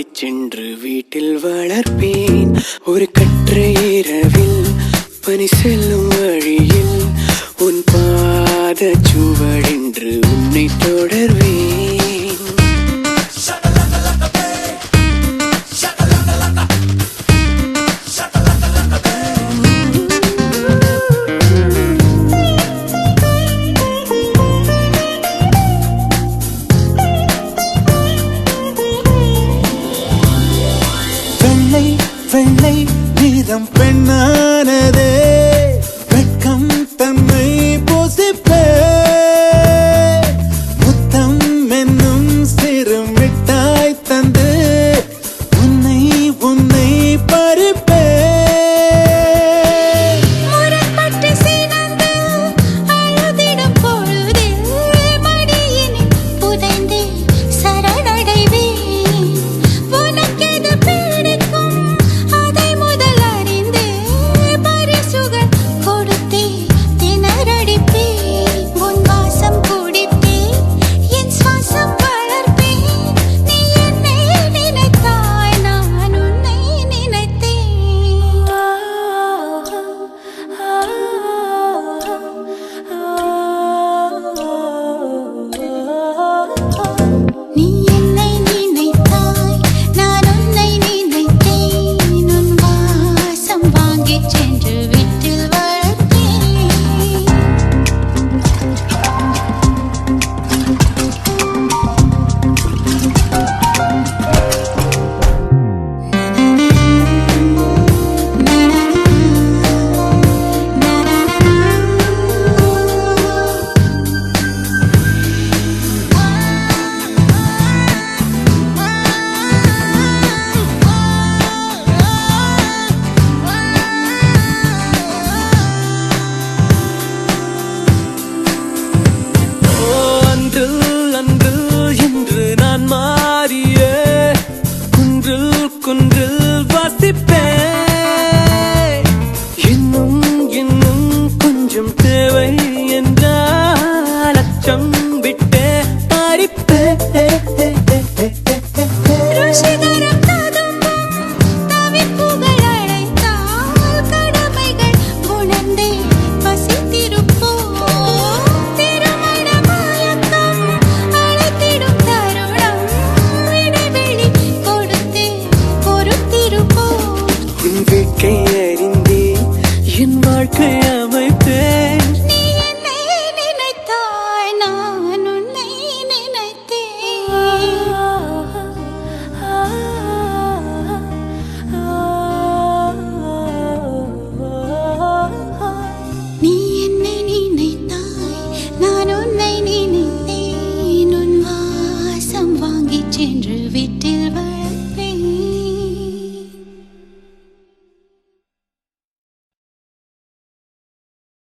வாங்கிச் சென்று வீட்டில் வளர்ப்பேன் ஒரு கற்றை இரவில் பனி செல்லும் வழியில் உன் பாத சுவடென்று உன்னை தொடர்வேன் வெள்ளை வெள்ளை நீதம் பெண்ணானதே வெட்கம் தன்னை போசிப்பே முத்தம் என்னும் சிறு மிட்டாய் தந்து உன்னை உன்னை பறிப்பே முரண்பட்டு சினந்து அழுதிடும் பொழுதில் மடியினில் புதைந்து சரணடைவேன். உனக்கெது பிடிக்கும் அதை முதல் அறிந்து பரிசுகள் கொடுத்தே திணறடிப்பேன். உன் வாசம் குடித்தேன், என் சுவாசம் வளர்ப்பேன். நீ என்னை நினைத்தாய், நான் உன்னை நினைத்தேன் நீ என்னை நினைத்தாய் நான் உன்னை நினைத்தேன் உன் வாசம் வாங்கிச் சென்று வீட்டில் வளர்த்தேன் ஓ, அன்றில் அன்றில் இன்று நான் மாறிய குன்றில் குன்றில் வாசிப்பேன் இன்னும் இன்னும் கொஞ்சம் தேவை என்றால் அச்சம் விட்டே படிப்பேன் ருஷிகரம் ததும்பும் தவிப்புகள் அழைத்தால் கடமைகள் உணர்ந்தே வசித்திருப்போம். திருமண மயக்கம் அழைத்திடும் தருணம் இடைவெளி கொடுத்தே பொறுத்திருப்போம். உன் வேட்கை அறிந்தே என் வாழ்க்கை அமை